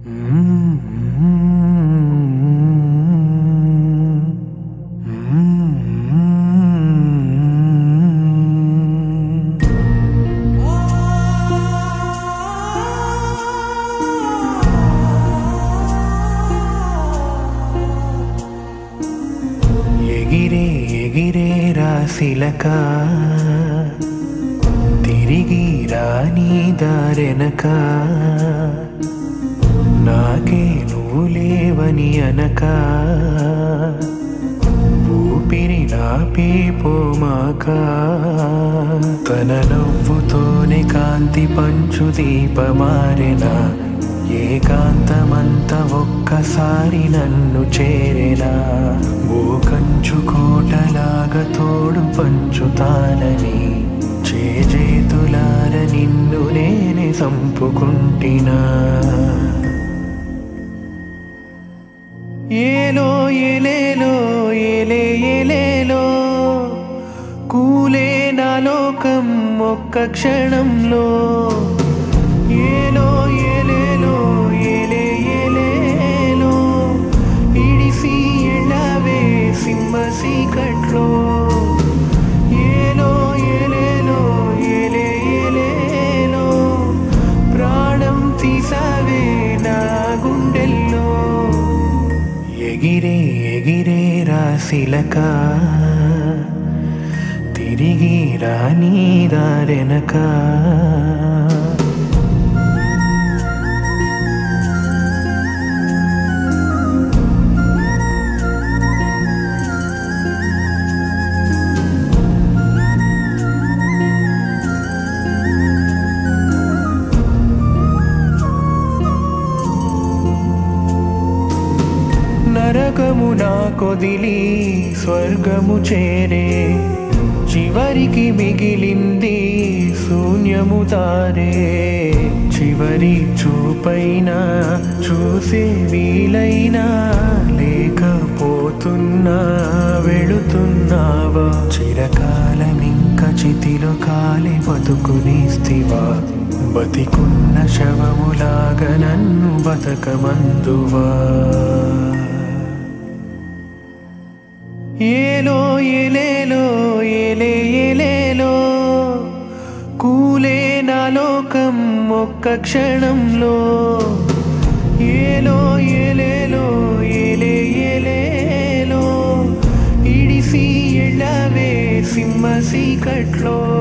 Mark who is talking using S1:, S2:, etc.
S1: ఎగిరే ఎగిరే రాశిలక తిరిగి రాని దారెనక నాకే నువ్వు లేవని అనక ఊపిరి నాపి పోమాక తన నవ్వుతోనే కాంతి పంచు దీపమారెన ఏకాంతమంత ఒక్కసారి నన్ను చేరెనా ఓ కంచు కోటలాగా తోడు పంచుతానని చేజేతులార నిన్ను నేనే సంపుకుంటినా ఏలో ఏలేలో ఏలే ఏలేలో కూలే నా లోకం ఒక్క క్షణంలో ఏలో ఏలేలో ఏలే ఏలేలో ఇడిసి ఎళ్ళవే సింహ సీకట్లో ఏలో ఏలేలో ఏలే ఏలేలో ప్రాణం తీసావే నా గుండెల్లో ఎగిరే ఎగిరే రాశిలక తిరిగి రాని దారెనక నరకము నా కొదిలి స్వర్గము చేరే చివరికి మిగిలింది శూన్యము తారే చివరి చూపైనా చూసే వీలైనా లేకపోతున్నా వెళుతున్నావా చిరకాలమింక చితిలో కాలి బతుకునిస్తివా బతికున్న శవములాగా నన్ను బతకమందువా ఏలో ఏలేలో ఏలే ఏలేలో కూలే నా లోకం ఒక్క క్షణంలో ఏలో ఏలేలో ఏలే ఏలేలో ఇడిసి ఎళ్ళవే సింహ సీకట్లో